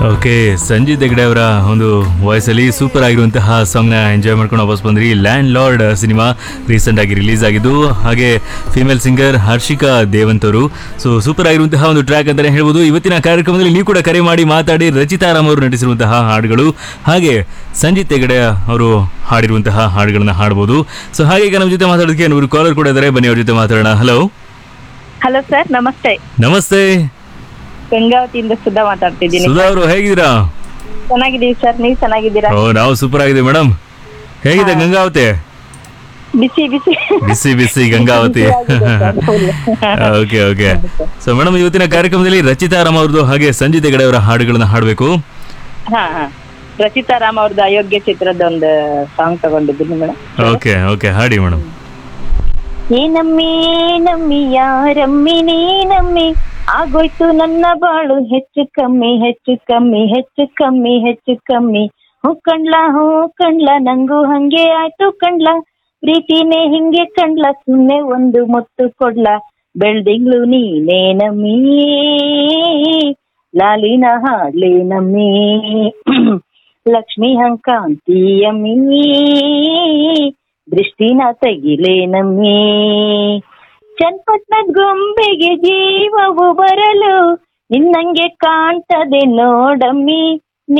okay Sanjith Hegde ಅವರ ಒಂದು ವಾಯ್ಸಲ್ಲಿ super ಆಗಿರುವಂತಹ ಸಾಂಗ್ನ ಎಂಜಾಯ್ ಮಾಡ್ಕೊಂಡು ವಾಪಸ್ ಬಂದ್ರಿ ಲ್ಯಾಂಡ್ ಲಾರ್ಡ್ ಸಿನಿಮಾ ರೀಸೆಂಟ್ ಆಗಿ ರಿಲೀಸ್ ಆಗಿದ್ದು ಹಾಗೆ ಫಿಮೇಲ್ ಸಿಂಗರ್ ಹರ್ಷಿಕಾ ದೇವಂತ್ ಅವರು ಸೊ ಸೂಪರ್ ಆಗಿರುವಂತಹ ಒಂದು ಟ್ರ್ಯಾಕ್ ಅಂತಾನೆ ಹೇಳ್ಬೋದು ಇವತ್ತಿನ ಕಾರ್ಯಕ್ರಮದಲ್ಲಿ ನೀವು ಕೂಡ ಕರೆ ಮಾಡಿ ಮಾತಾಡಿ ರಚಿತಾರಾಮ್ ಅವರು ನಟಿಸಿರುವಂತಹ ಹಾಡುಗಳು ಹಾಗೆ ಸಂಜಿತ್ ಹೆಗ್ಡೆ ಅವರು ಹಾಡಿರುವಂತಹ ಹಾಡುಗಳನ್ನ ಹಾಡ್ಬೋದು ಸೊ ಹಾಗೆ ಈಗ ನಮ್ಮ ಜೊತೆ ಮಾತಾಡೋದಕ್ಕೆ ಇವರು ಕಾಲರ್ ಕೂಡ ಇದ್ದಾರೆ ಬನ್ನಿ ಅವ್ರ ಜೊತೆ ಮಾತಾಡೋಣ ಹಲೋ ಹಲೋ ಸರ್ ನಮಸ್ತೆ ನಮಸ್ತೆ ಗಂಗಾವತಿಯಿಂದ ಸುಧಾ ಮಾತಾಡ್ತಿದ್ದೀನಿ ಸುಧಾ ಅವರು ಹೇಗಿದ್ದೀರಾ ಚೆನ್ನಾಗಿದ್ದೀವಿ ಸರ್ ನೀವು ಚೆನ್ನಾಗಿದ್ದೀರಾ ಓ ನಾವು ಸೂಪರ್ ಆಗಿದ್ದೀವಿ ಮೇಡಮ್ ಹೇಗಿದೆ ಗಂಗಾವತಿ ಬಿಸಿ ಬಿಸಿ ಬಿಸಿ ಬಿಸಿ Gangavathi okay okay so madam ಇವತ್ತಿನ ಕಾರ್ಯಕ್ರಮದಲ್ಲಿ ರಚಿತಾ ರಾಮ್ ಅವ್ರದ್ದು ಹಾಗೆ ಸಂಜಿತ್ ಹೆಗಡೆ ಅವರ ಹಾಡುಗಳನ್ನ ಹಾಡಬೇಕು ಹಾ ಹಾ ರಚಿತಾ ರಾಮ್ ಅವ್ರದ್ದು ಅಯೋಗ್ಯ ಚಿತ್ರದ ಒಂದು ಸಾಂಗ್ ತಗೊಂಡಿದ್ದೀನಿ ಮೇಡಮ್ ಓಕೆ ಓಕೆ ಹಾಡಿ ಮೇಡಮ್ ಏನಮ್ಮಿ ಏನಮ್ಮಿ ಯಾರಮ್ಮಿ ನೀನಮ್ಮಿ ಆಗೋಯ್ತು ನನ್ನ ಬಾಳು ಹೆಚ್ಚು ಕಮ್ಮಿ ಹೆಚ್ಚು ಕಮ್ಮಿ ಹೆಚ್ಚು ಕಮ್ಮಿ ಹೆಚ್ಚು ಕಮ್ಮಿ ಹೂ ಕಣ್ಲ ಹೂ ಕಣ್ಲ ನಂಗೂ ಹಂಗೆ ಆಯ್ತು ಕಣ್ಲ ಪ್ರೀತಿನೇ ಹಿಂಗೆ ಕಣ್ಲ ಸುಮ್ನೆ ಒಂದು ಮುತ್ತು ಕೊಡ್ಲ ಬೆಳ್ದಿಂಗ್ಳು ನೀನೇನಮ್ಮಿ ಲಾಲಿನ ಹಾಡ್ಲೇನಮ್ಮಿ ಲಕ್ಷ್ಮಿ ಹಂಕಾಂತಿಯಮ್ಮಿ ದೃಷ್ಟಿನ ತೆಗಿಲೇನಮ್ಮಿ ಚನ್ನಪಟ್ಟಣದ ಗೊಂಬೆಗೆ ಜೀವವು ಬರಲು ನಿನ್ನಂಗೆ ಕಾಣ್ತದೆ ನೋಡಮ್ಮಿ